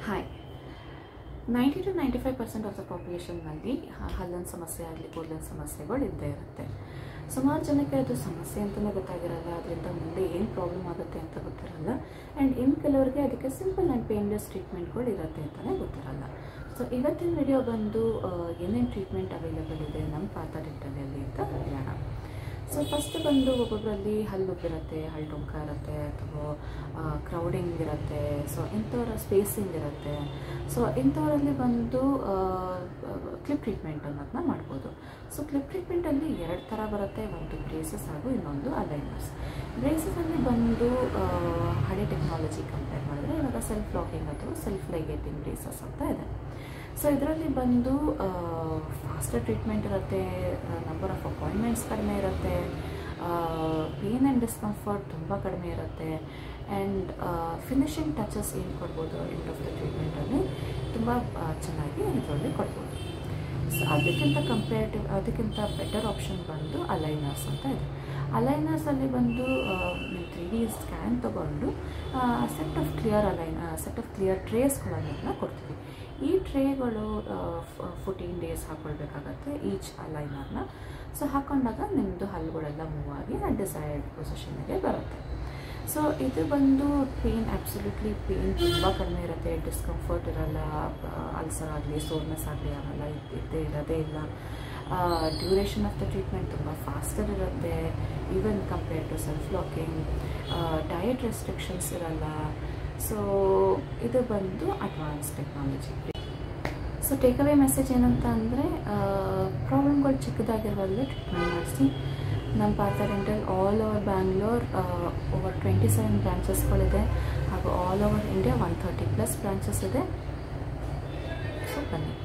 hi ninety two ninety five percent of the ಪಾಪ್ಯುಲೇಷನ್ನಲ್ಲಿ ಹಲ್ಲಿನ ಸಮಸ್ಯೆ ಆಗಲಿ ಕೂದಲಿನ ಸಮಸ್ಯೆಗಳು ಇದ್ದೇ ಇರುತ್ತೆ ಸುಮಾರು ಜನಕ್ಕೆ ಅದು ಸಮಸ್ಯೆ ಅಂತಲೇ ಗೊತ್ತಾಗಿರಲ್ಲ ಅದರಿಂದ ಮುಂದೆ ಏನು ಪ್ರಾಬ್ಲಮ್ ಆಗುತ್ತೆ ಅಂತ ಗೊತ್ತಿರಲ್ಲ ಆ್ಯಂಡ್ ಇನ್ನು ಕೆಲವರಿಗೆ ಅದಕ್ಕೆ ಸಿಂಪಲ್ ಆ್ಯಂಡ್ ಪೇನ್ಲೆಸ್ ಟ್ರೀಟ್ಮೆಂಟ್ಗಳು ಇರುತ್ತೆ ಅಂತಲೇ ಗೊತ್ತಿರಲ್ಲ ಸೊ ಇವತ್ತಿನ ವಿಡಿಯೋ ಬಂದು ಆ, ಏನೇನು ಟ್ರೀಟ್ಮೆಂಟ್ ಅವೈಲೇಬಲ್ ಇದೆ ನಮ್ಮ ಪಾತ ಡೆಂಟಲಲ್ಲಿ ಅಂತ ಹೇಳೋಣ ಸೊ ಫಸ್ಟ್ ಬಂದು ಒಬ್ಬೊಬ್ಬರಲ್ಲಿ ಹಲ್ಲು ಉಬ್ಬಿರುತ್ತೆ ಹಲ್ಲು ಟೊಂಕ ಇರುತ್ತೆ ಅಥವಾ ಕ್ರೌಡಿಂಗ್ ಇರುತ್ತೆ ಸೊ ಇಂಥವ್ರ ಸ್ಪೇಸಿಂಗ್ ಇರುತ್ತೆ ಸೊ ಇಂಥವರಲ್ಲಿ ಬಂದು ಕ್ಲಿಪ್ ಟ್ರೀಟ್ಮೆಂಟ್ ಅನ್ನೋದನ್ನ ಮಾಡ್ಬೋದು ಸೊ ಕ್ಲಿಪ್ ಟ್ರೀಟ್ಮೆಂಟಲ್ಲಿ ಎರಡು ಥರ ಬರುತ್ತೆ ಒಂದು ಬ್ರೇಸಸ್ ಹಾಗೂ ಇನ್ನೊಂದು ಅಲೈನರ್ಸ್ ಬ್ರೇಸಸಲ್ಲಿ ಬಂದು ಆ, ಹಳೆ ಟೆಕ್ನಾಲಜಿ ಕಂಪೇರ್ ಮಾಡಿದ್ರೆ ಇವಾಗ ಸೆಲ್ಫ್ ಲಾಕಿಂಗ್ ಅಥವಾ ಸೆಲ್ಫ್ ಲೈಗೇಟಿಂಗ್ ಬ್ರೇಸಸ್ ಅಂತ ಇದೆ ಸೊ ಇದರಲ್ಲಿ ಬಂದು ಫಾಸ್ಟರ್ ಟ್ರೀಟ್ಮೆಂಟ್ ಇರುತ್ತೆ ನಂಬರ್ ಆಫ್ ಅಪಾಯಿಂಟ್ಮೆಂಟ್ಸ್ ಕಡಿಮೆ ಇರುತ್ತೆ ಪೇನ್ ಆ್ಯಂಡ್ ಡಿಸ್ಕಂಫರ್ಟ್ ತುಂಬ ಕಡಿಮೆ ಇರುತ್ತೆ ಆ್ಯಂಡ್ ಫಿನಿಶಿಂಗ್ ಟಚಸ್ ಏನು ಕೊಡ್ಬೋದು ಎಂಡ್ ಆಫ್ ದ ಟ್ರೀಟ್ಮೆಂಟಲ್ಲಿ ತುಂಬ ಚೆನ್ನಾಗಿ ಇದರಲ್ಲಿ ಕೊಡ್ಬೋದು ಸೊ ಅದಕ್ಕಿಂತ ಕಂಪೇರಿಟಿವ್ ಅದಕ್ಕಿಂತ ಬೆಟರ್ ಆಪ್ಷನ್ ಬಂದು ಅಲೈನರ್ಸ್ ಅಂತ ಇದೆ ಅಲೈನರ್ಸಲ್ಲಿ ಬಂದು ನೀವು ತ್ರೀ ಡಿ ಸ್ಕ್ಯಾನ್ ತೊಗೊಂಡು set of clear align set of clear ಟ್ರೇಸ್ಗಳನ್ನು ಕೊಡ್ತೀವಿ ಈ ಟ್ರೇಗಳು ಫೋರ್ಟೀನ್ ಡೇಸ್ ಹಾಕ್ಕೊಳ್ಬೇಕಾಗತ್ತೆ ಈಚ್ ಅಲೈನರ್ನ ಸೊ ಹಾಕೊಂಡಾಗ ನಿಮ್ಮದು ಹಲ್ಲುಗಳೆಲ್ಲ ಮೂವ್ ಆಗಿ ಡಿಸೈರ್ಡ್ ಪೊಸಿಷನ್ಗೆ ಬರುತ್ತೆ ಸೊ ಇದು ಬಂದು ಪೇನ್ ಅಬ್ಸಲ್ಯೂಟ್ಲಿ ಪೇನ್ ತುಂಬ ಕಡಿಮೆ ಇರುತ್ತೆ ಡಿಸ್ಕಂಫರ್ಟ್ ಇರಲ್ಲ ಅಲ್ಸರ್ ಆಗಲಿ ಸೋರ್ನೆಸ್ ಆಗಲಿ ಆಗಲ್ಲ ಇದ್ದೇ ಇರೋದೇ ಇಲ್ಲ ಡ್ಯೂರೇಷನ್ ಆಫ್ ದ ಟ್ರೀಟ್ಮೆಂಟ್ ತುಂಬ ಫಾಸ್ಟರ್ ಇರುತ್ತೆ even compare to self locking diet restrictions ಇರಲ್ಲ ಸೊ ಇದು ಬಂದು advance technology so take away message ಏನಂತ ಅಂದರೆ ಪ್ರಾಬ್ಲಮ್ಗಳು ಚಿಕ್ಕದಾಗಿರುವಾಗಲೇ ಟ್ರೀಟ್ಮೆಂಟ್ ಮಾಡಿಸಿ ನಮ್ಮ Partha dental all over Bangalore over twenty seven ಬ್ರಾಂಚಸ್ಗಳಿದೆ ಹಾಗೂ all over India one thirty plus branches ಇದೆ ಸೊ ಬನ್ನಿ